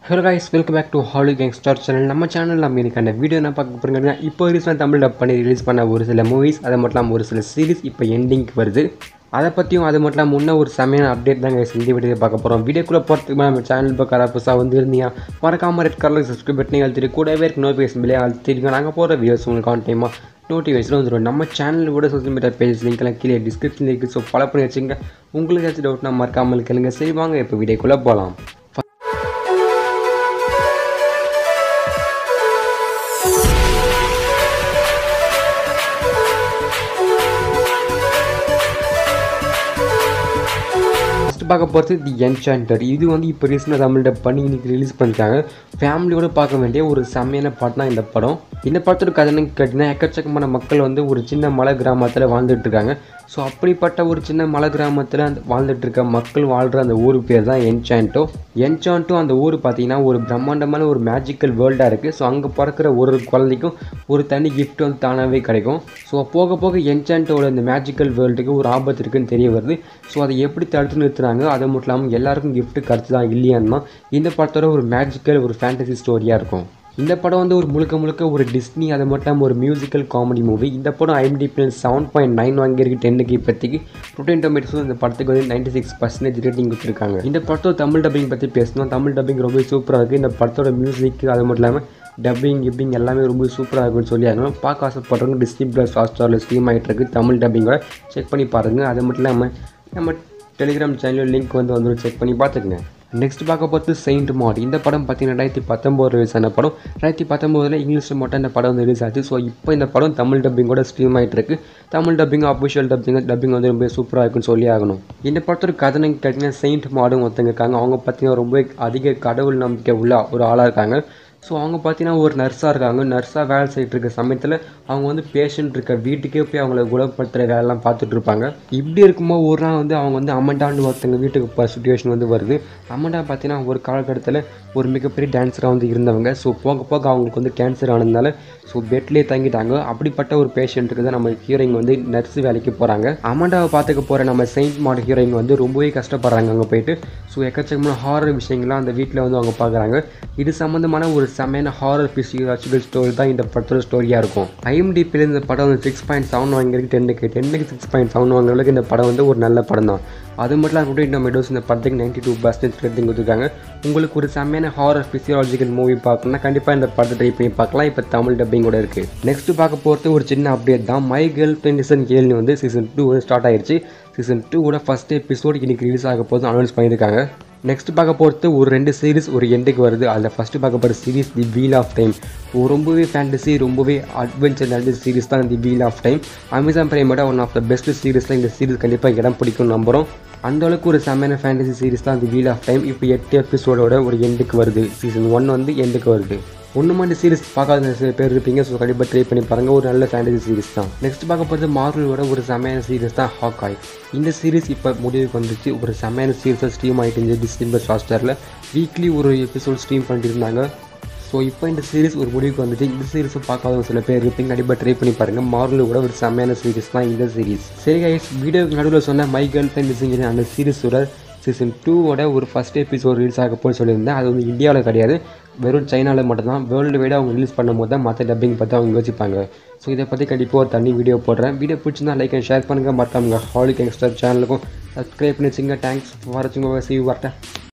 hello guys welcome back to Holly Gangstar channel நம்ம channel நம்ம இன்னைக்கான வீடியோ என்ன பார்க்க போகிறீங்க இப்போ ரீசெண்டாக தமிழ் டப் பண்ணி ரிலீஸ் பண்ண ஒரு சில மூவிஸ் அதை மட்டும் இல்லாமல் ஒரு சில சீரிஸ் இப்போ எண்டிங்க்கு வருது அதை பற்றியும் அது மட்டும் இல்லாமல் முன்ன ஒரு செமையான அப்டேட் தான் guys இந்த வீடியோ பார்க்க போகிறோம் வீடியோக்குள்ளே போகிறதுக்கு முன்னாடி நம்ம சேனல் பக்கம் புதுசாக வந்து இருந்தீங்க மறக்காம ரெட் கலர் சப்ஸ்கிரைப் பண்ணி அழுத்திட்டு கூடவே இருக்க நோட்டிஃபிகேஷன் பிள்ளையே அழுத்திருக்கோம் நாங்கள் போகிற வீடியோஸ் உங்களுக்கு ஆன் டைமாக நோட்டிஃபிகேஷன் வந்துடும் நம்ம சேனலோட சோஷியல் மீடியா பேஜ் லிங்க்லாம் கீழே டிஸ்கிரிப்ஷன் இருக்குது ஸோ ஃபாலோ பண்ணி வச்சுங்க உங்களுக்கு ஏதாச்சும் டவுட்னா மறக்காமல் கேளுங்க சரி வாங்க இப்போ வீடியோக்குள்ளே போகலாம் ஃபஸ்ட் பார்க்க போகிறது தி என்சாண்டர் இது வந்து இப்போ ரீசெண்டாக தமிழ் டப் பண்ணி இன்னைக்கு ரிலீஸ் பண்ணிட்டாங்க ஃபேமிலியோட பார்க்க வேண்டிய ஒரு செம்மையான படம் தான் இந்த படம் இந்த படத்தோட கதை கேட்டிங்கன்னா எக்கச்சக்கமான மக்கள் வந்து ஒரு சின்ன மலை கிராமத்தில் வாழ்ந்துட்டு இருக்காங்க ஸோ அப்படிப்பட்ட ஒரு சின்ன மலை கிராமத்தில் அந்த வாழ்ந்துட்டு இருக்க மக்கள் வாழ்கிற அந்த ஊர் பேர் தான் என்சாண்டோ என்சாண்டோ அந்த ஊர் பார்த்தீங்கன்னா ஒரு பிரம்மாண்டமான ஒரு மேஜிக்கல் வேர்ல்டாக இருக்குது ஸோ அங்கே பிறக்கிற ஒரு ஒரு குழந்தைக்கும் ஒரு தனி gift வந்து தானாகவே கிடைக்கும் ஸோ போக போக என்சாண்டோட இந்த மேஜிக்கல் வேர்ல்டுக்கு ஒரு ஆபத்து இருக்குன்னு தெரிய வருது ஸோ அதை எப்படி தடுத்து நிறுத்துறாங்க அது மட்டும் இல்லாமல் எல்லாருக்கும் gift கிடச்சிதா இல்லையான்னு இந்த படத்தோட ஒரு மேஜிக்கல் ஒரு ஃபேண்டசி ஸ்டோரியாக இருக்கும் இந்த படம் வந்து ஒரு முழுக்க முழுக்க ஒரு டிஸ்னி அது மட்டும் இல்லாமல் ஒரு மியூசிக்கல் காமெடி மூவி இந்த படம் ஐஎம்டிபி செவன் பாயிண்ட் நைன் வாங்கியிருக்கு டென்னுக்கு இப்போதைக்கு ரோட்டன் டொமேட்டோஸ் இந்த படத்துக்கு வந்து நைன்டி சிக்ஸ் பர்சன்டேஜ் ரேட்டிங் கொடுத்துருக்காங்க இந்த படத்தோட தமிழ் டப்பிங் பற்றி பேசணும் தமிழ் டப்பிங் ரொம்ப சூப்பராக இருக்குது இந்த படத்தோட மியூசிக் அது மட்டும் இல்லாமல் டப்பிங் கிப்பிங் எல்லாமே ரொம்ப சூப்பராக இருக்குன்னு சொல்லி ஆகணும் பார்க்க ஆசைப்படுறவங்க டிஸ்னி ப்ளஸ் ஹாட் ஸ்டாரில் ஸ்ட்ரீம் ஆகிட்டு இருக்கு தமிழ் டப்பிங்கோட செக் பண்ணி பாருங்கள் அது மட்டும் இல்லாமல் நம்ம டெலிகிராம் சேனல் லிங்க் வந்து வந்து செக் பண்ணி பார்த்துக்குங்க நெக்ஸ்ட் பார்க்க போகிறது செயின்ட் மாட் இந்த படம் பார்த்தீங்கன்னா ரெண்டாயிரத்தி பத்தொம்போது ரிலீஸ் ஆன படம் ரெண்டாயிரத்தி பத்தொம்போதில் இங்கிலீஷில் மட்டும் இந்த படம் வந்து ரிலீஸ் ஆச்சு ஸோ இப்போ இந்த படம் தமிழ் டப்பிங்கோட ஸ்ட்ரீம் ஆகிட்டு இருக்கு Tamil dubbing official dubbing dubbing வந்து ரொம்ப சூப்பராக இருக்குன்னு சொல்லி ஆகணும் இந்த படத்தோட கதை கேட்டிங்கன்னா செயின்ட் மாடும் ஒருத்தங்க இருக்காங்க அவங்க பார்த்தீங்கன்னா ரொம்ப அதிக கடவுள் நம்பிக்கை உள்ள ஒரு ஆளாக இருக்காங்க ஸோ அவங்க பார்த்தீங்கன்னா ஒரு நர்ஸாக இருக்காங்க நர்ஸாக வேலை செய்யிட்டு இருக்க சமயத்தில் அவங்க வந்து பேஷண்ட் இருக்க வீட்டுக்கே போய் அவங்கள குணப்படுத்துகிற வேலைலாம் பார்த்துட்டு இருப்பாங்க இப்படி இருக்கும்போது ஒரு நாள் வந்து அவங்க வந்து அமண்டான்னு ஒருத்தங்க வீட்டுக்கு போகிற சுச்சுவேஷன் வந்து வருது அமண்டா பார்த்தீங்கன்னா ஒரு காலகட்டத்தில் ஒரு மிகப்பெரிய டான்ஸராக வந்து இருந்தவங்க ஸோ போக போக அவங்களுக்கு வந்து கேன்சர் ஆனதுனால ஸோ பெட்லேயே தங்கிட்டாங்க அப்படிப்பட்ட ஒரு பேஷண்ட்டுக்கு தான் நம்ம ஹீரோயின் வந்து நர்ஸ் வேலைக்கு போகிறாங்க அமண்டாவை பார்த்துக்க போகிற நம்ம செயின்ட் மாட் ஹீரோயின் வந்து ரொம்பவே கஷ்டப்படுறாங்க அங்கே போயிட்டு ஸோ எக்கச்சக்கமான ஹாரர் விஷயங்கள்லாம் அந்த வீட்டில் வந்து அவங்க பார்க்குறாங்க இது சம்மந்தமான ஒரு செம்மையான ஹாரர் பிசியாலஜிக்கல் ஸ்டோரி தான் இந்த படத்தோட ஸ்டோரியாக இருக்கும் ஐஎம்டிபியில் இந்த படம் வந்து சிக்ஸ் பாயிண்ட் செவன் வாங்கியிருக்கு டென்னுக்கு டென்னுக்கு சிக்ஸ் பாயிண்ட் செவன் வாங்குறதுக்கு இந்த படம் வந்து ஒரு நல்ல படம் தான் அது மட்டும் இல்லாமல் கூட நம்ம மெடோஸ் இந்த படத்துக்கு நைன்டி டூ பர்சன்டேஜ் ரேட்டிங் கொடுத்துருக்காங்க உங்களுக்கு ஒரு செம்மையான ஹாரர் பிசியாலஜிக்கல் மூவி பார்க்கணும்னா கண்டிப்பாக இந்த படத்தை ட்ரை பண்ணி பார்க்கலாம் இப்போ தமிழ் டப்பிங் கூட இருக்குது நெக்ஸ்ட் பார்க்க போகிறது ஒரு சின்ன அப்டேட் தான் மை கேர்ள் ஃப்ரெண்ட் இசன் கேள்வி வந்து சீசன் டூ வந்து ஸ்டார்ட் ஆயிருச்சு சீசன் டூவோட ஃபஸ்ட் எபிசோட் இன்னைக்கு ரிலீஸ் ஆக போது அனௌன்ஸ் பண்ணியிருக்காங்க நெக்ஸ்ட் பார்க்க போகிறது ஒரு ரெண்டு சீரிஸ் ஒரு எண்டுக்கு வருது அதில் ஃபஸ்ட்டு பார்க்க போகிற series the wheel of time ரொம்பவே ஃபேண்டசி ரொம்பவே அட்வென்ச்சர் நடந்த சீரிஸ் தான் the wheel of time Amazon பிரைமோட ஒன் ஆஃப் த பெஸ்ட் சீரிஸில் இந்த சீரிஸ் கண்டிப்பாக இடம் பிடிக்கும் நம்புகிறோம் அந்த அளவுக்கு ஒரு செம்மையான ஃபேண்டசி சீரிஸ் தான் தி வீல் ஆஃப் டைம் இப்போ எட்டு எபிசோடோட ஒரு எண்டுக்கு வருது சீசன் ஒன் வந்து எண்டுக்கு வருது ஒன்று மாதிரி சீரிஸ் பார்க்காத சில பேர் இருப்பீங்க ஸோ கண்டிப்பாக ட்ரை பண்ணி பாருங்கள் ஒரு நல்ல ஃபேண்டசி சீரிஸ் தான் நெக்ஸ்ட் பார்க்க போகிறது மார்வலோட ஒரு செமையான சீரிஸ் தான் ஹாக்காய் இந்த சீரிஸ் இப்போ முடிவுக்கு வந்துச்சு ஒரு செமையான சீரிஸாக ஸ்ட்ரீம் ஆகிட்டு இருந்துச்சு டிசம்பர் ஹாட்ஸ்டாரில் வீக்லி ஒரு எபிசோட் ஸ்ட்ரீம் பண்ணிட்டு இருந்தாங்க ஸோ இப்போ இந்த சீரிஸ் ஒரு முடிவுக்கு வந்துச்சு இந்த சீரிஸை பார்க்காதவங்க சில பேர் இருப்பீங்க கண்டிப்பாக ட்ரை பண்ணி பாருங்கள் மார்வல் கூட ஒரு செம்மையான சீரிஸ் தான் இந்த சீரிஸ் சரி கைஸ் வீடியோக்கு நடுவில் சொன்ன மை கேர்ள் ஃப்ரெண்ட் மிஸ்ஸிங் அந்த சீரிஸோட சீசன் டூவோட ஒரு ஃபஸ்ட் எபிசோட் ரிலீஸ் ஆக போய் சொல்லியிருந்தேன் அது வந்து இந்தியாவில் கிடையாது வெறும் சைனாவில் மட்டும்தான் வேர்ல்டு வைடாக அவங்க ரிலீஸ் பண்ணும்போது தான் மற்ற டப்பிங் பார்த்து அவங்க யோசிப்பாங்க ஸோ இதை பற்றி கண்டிப்பாக ஒரு தனி வீடியோ போடுறேன் வீடியோ பிடிச்சிருந்தா லைக் அண்ட் ஷேர் பண்ணுங்கள் மறக்காம ஹாலிக் யங்ஸ்டர் சேனலுக்கும் சப்ஸ்கிரைப் பண்ணி வச்சுங்க தேங்க்ஸ் ஃபார் வாட்சிங் சி வரட்டேன்